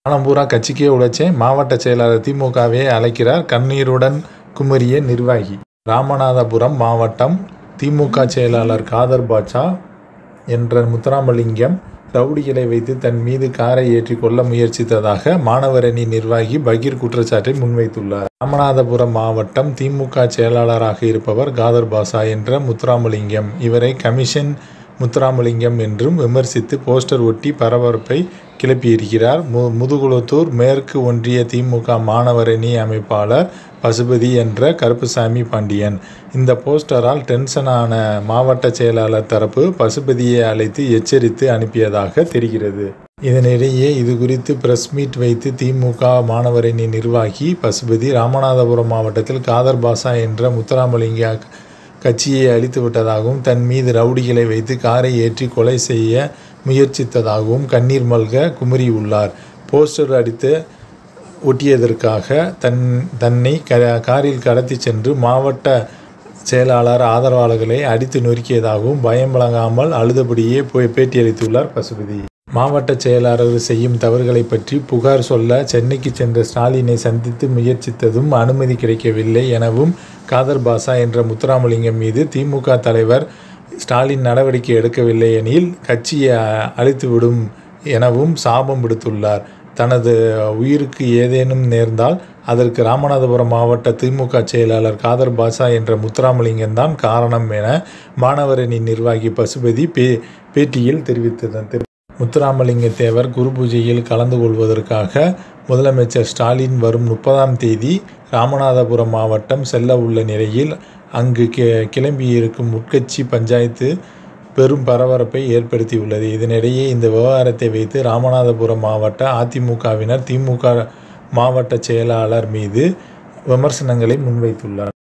பணம் பூரா கட்சிக்கே உழைச்சேன் மாவட்ட செயலாளர் திமுகவே அழைக்கிறார் கண்ணீருடன் குமரிய நிர்வாகி ராமநாதபுரம் மாவட்டம் திமுக செயலாளர் காதர் பாட்சா என்ற முத்துராமலிங்கம் ரவுடிகளை வைத்து தன் மீது காரை ஏற்றி கொள்ள முயற்சித்ததாக மாணவரணி நிர்வாகி பகீர் குற்றச்சாட்டை முன்வைத்துள்ளார் ராமநாதபுரம் மாவட்டம் திமுக செயலாளராக இருப்பவர் காதர் பாஷா என்ற முத்துராமலிங்கம் இவரை கமிஷன் முத்துராமலிங்கம் என்றும் விமர்சித்து போஸ்டர் ஒட்டி பரபரப்பை கிளப்பியிருக்கிறார் மு முதுகுளத்தூர் மேற்கு ஒன்றிய திமுக மாணவரணி அமைப்பாளர் பசுபதி என்ற கருப்புசாமி பாண்டியன் இந்த போஸ்டரால் டென்ஷனான மாவட்ட செயலாளர் தரப்பு பசுபதியை அழைத்து எச்சரித்து அனுப்பியதாக தெரிகிறது இதனிடையே இது குறித்து பிரஸ் மீட் வைத்து திமுக மாணவரணி நிர்வாகி பசுபதி ராமநாதபுரம் மாவட்டத்தில் காதர் பாஷா என்ற முத்துராமலிங்க கட்சியை அழித்து விட்டதாகவும் தன் மீது ரவுடிகளை வைத்து காரை ஏற்றி கொலை செய்ய முயற்சித்ததாகவும் கண்ணீர் மல்க குமுறியுள்ளார் போஸ்டர் அடித்து ஒட்டியதற்காக தன் தன்னை க காரில் கடத்தி சென்று மாவட்ட செயலாளர் ஆதரவாளர்களை அடித்து நொறுக்கியதாகவும் பயம் வழங்காமல் அழுதபடியே போய் பேட்டியளித்துள்ளார் பசுபதி மாவட்ட செயலாளர் செய்யும் தவறுகளை பற்றி புகார் சொல்ல சென்னைக்கு சென்ற ஸ்டாலினை சந்தித்து முயற்சித்ததும் அனுமதி கிடைக்கவில்லை எனவும் காதர் பாஷா என்ற முத்துராமலிங்கம் மீது திமுக தலைவர் ஸ்டாலின் நடவடிக்கை எடுக்கவில்லை எனில் கட்சியை அழித்துவிடும் எனவும் சாபம் விடுத்துள்ளார் தனது உயிருக்கு ஏதேனும் நேர்ந்தால் அதற்கு ராமநாதபுரம் மாவட்ட திமுக செயலாளர் காதர் பாஷா என்ற முத்துராமலிங்கம் தான் காரணம் என மாணவரணி நிர்வாகி பசுபதி பே பேட்டியில் தெரிவித்தது முத்துராமலிங்க தேவர் குரு பூஜையில் கலந்து கொள்வதற்காக முதலமைச்சர் ஸ்டாலின் வரும் முப்பதாம் தேதி ராமநாதபுரம் மாவட்டம் செல்ல உள்ள நிலையில் அங்கு கிளம்பியிருக்கும் உட்கட்சி பஞ்சாயத்து பெரும் பரபரப்பை ஏற்படுத்தியுள்ளது இதனிடையே இந்த விவகாரத்தை வைத்து ராமநாதபுரம் மாவட்ட அதிமுகவினர் திமுக மாவட்ட செயலாளர் மீது விமர்சனங்களை முன்வைத்துள்ளார்